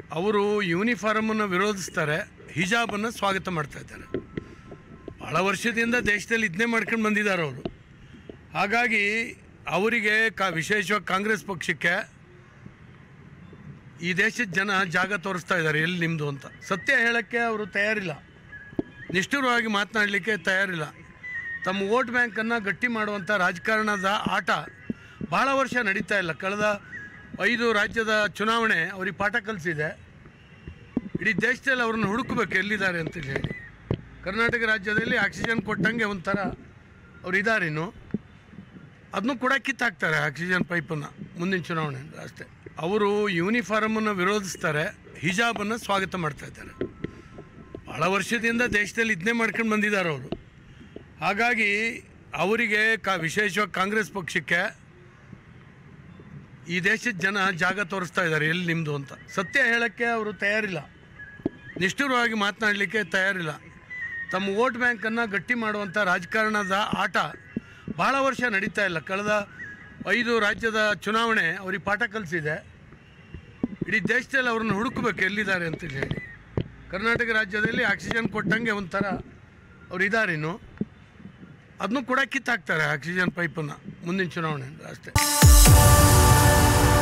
ಅವರು ಯೂನಿಫಾರ್ಮನ್ನು ವಿರೋಧಿಸ್ತಾರೆ ಹಿಜಾಬನ್ನು ಸ್ವಾಗತ ಮಾಡ್ತಾ ಇದ್ದಾರೆ ಭಾಳ ವರ್ಷದಿಂದ ದೇಶದಲ್ಲಿ ಇದನ್ನೇ ಮಾಡ್ಕೊಂಡು ಬಂದಿದ್ದಾರೆ ಅವರು ಹಾಗಾಗಿ ಅವರಿಗೆ ಕಾ ವಿಶೇಷವಾಗಿ ಕಾಂಗ್ರೆಸ್ ಪಕ್ಷಕ್ಕೆ ಈ ದೇಶದ ಜನ ಜಾಗ ತೋರಿಸ್ತಾ ಇದ್ದಾರೆ ಎಲ್ಲಿ ನಿಮ್ಮದು ಅಂತ ಸತ್ಯ ಹೇಳೋಕ್ಕೆ ಅವರು ತಯಾರಿಲ್ಲ ನಿಷ್ಠುರವಾಗಿ ಮಾತನಾಡಲಿಕ್ಕೆ ತಯಾರಿಲ್ಲ ತಮ್ಮ ವೋಟ್ ಬ್ಯಾಂಕನ್ನು ಗಟ್ಟಿ ಮಾಡುವಂಥ ರಾಜಕಾರಣದ ಆಟ ಭಾಳ ವರ್ಷ ನಡೀತಾ ಇಲ್ಲ ಕಳೆದ ಐದು ರಾಜ್ಯದ ಚುನಾವಣೆ ಅವ್ರಿಗೆ ಪಾಠ ಕಲಿಸಿದೆ ಇಡೀ ದೇಶದಲ್ಲಿ ಅವ್ರನ್ನ ಹುಡುಕಬೇಕು ಎಲ್ಲಿದ್ದಾರೆ ಅಂತ ಹೇಳಿ ಕರ್ನಾಟಕ ರಾಜ್ಯದಲ್ಲಿ ಆಕ್ಸಿಜನ್ ಕೊಟ್ಟಂಗೆ ಒಂಥರ ಅವ್ರು ಇದ್ದಾರಿನ್ನು ಅದನ್ನು ಕೂಡ ಕಿತ್ತಾಕ್ತಾರೆ ಆಕ್ಸಿಜನ್ ಪೈಪನ್ನು ಮುಂದಿನ ಚುನಾವಣೆ ಅಷ್ಟೇ ಅವರು ಯೂನಿಫಾರ್ಮನ್ನು ವಿರೋಧಿಸ್ತಾರೆ ಹಿಜಾಬನ್ನು ಸ್ವಾಗತ ಮಾಡ್ತಾ ಇದ್ದಾರೆ ಭಾಳ ವರ್ಷದಿಂದ ದೇಶದಲ್ಲಿ ಇದನ್ನೇ ಮಾಡ್ಕೊಂಡು ಬಂದಿದ್ದಾರೆ ಅವರು ಹಾಗಾಗಿ ಅವರಿಗೆ ಕಾ ವಿಶೇಷವಾಗಿ ಕಾಂಗ್ರೆಸ್ ಪಕ್ಷಕ್ಕೆ ಈ ದೇಶದ ಜನ ಜಾಗ ತೋರಿಸ್ತಾ ಇದ್ದಾರೆ ಎಲ್ಲಿ ನಿಮ್ಮದು ಅಂತ ಸತ್ಯ ಹೇಳೋಕ್ಕೆ ಅವರು ತಯಾರಿಲ್ಲ ನಿಷ್ಠುರವಾಗಿ ಮಾತನಾಡಲಿಕ್ಕೆ ತಯಾರಿಲ್ಲ ತಮ್ಮ ವೋಟ್ ಬ್ಯಾಂಕನ್ನು ಗಟ್ಟಿ ಮಾಡುವಂಥ ರಾಜಕಾರಣದ ಆಟ ಭಾಳ ವರ್ಷ ನಡೀತಾ ಇಲ್ಲ ಕಳೆದ ಐದು ರಾಜ್ಯದ ಚುನಾವಣೆ ಅವ್ರಿಗೆ ಪಾಠ ಕಲಿಸಿದೆ ಇಡೀ ದೇಶದಲ್ಲಿ ಅವ್ರನ್ನ ಹುಡುಕಬೇಕು ಎಲ್ಲಿದ್ದಾರೆ ಅಂತ ಹೇಳಿ ಕರ್ನಾಟಕ ರಾಜ್ಯದಲ್ಲಿ ಆಕ್ಸಿಜನ್ ಕೊಟ್ಟಂಗೆ ಒಂಥರ ಅವ್ರು ಇದ್ದಾರಿನ್ನು ಅದನ್ನು ಕೂಡ ಕಿತ್ತಾಕ್ತಾರೆ ಆಕ್ಸಿಜನ್ ಪೈಪನ್ನು ಮುಂದಿನ ಚುನಾವಣೆ ಅಷ್ಟೇ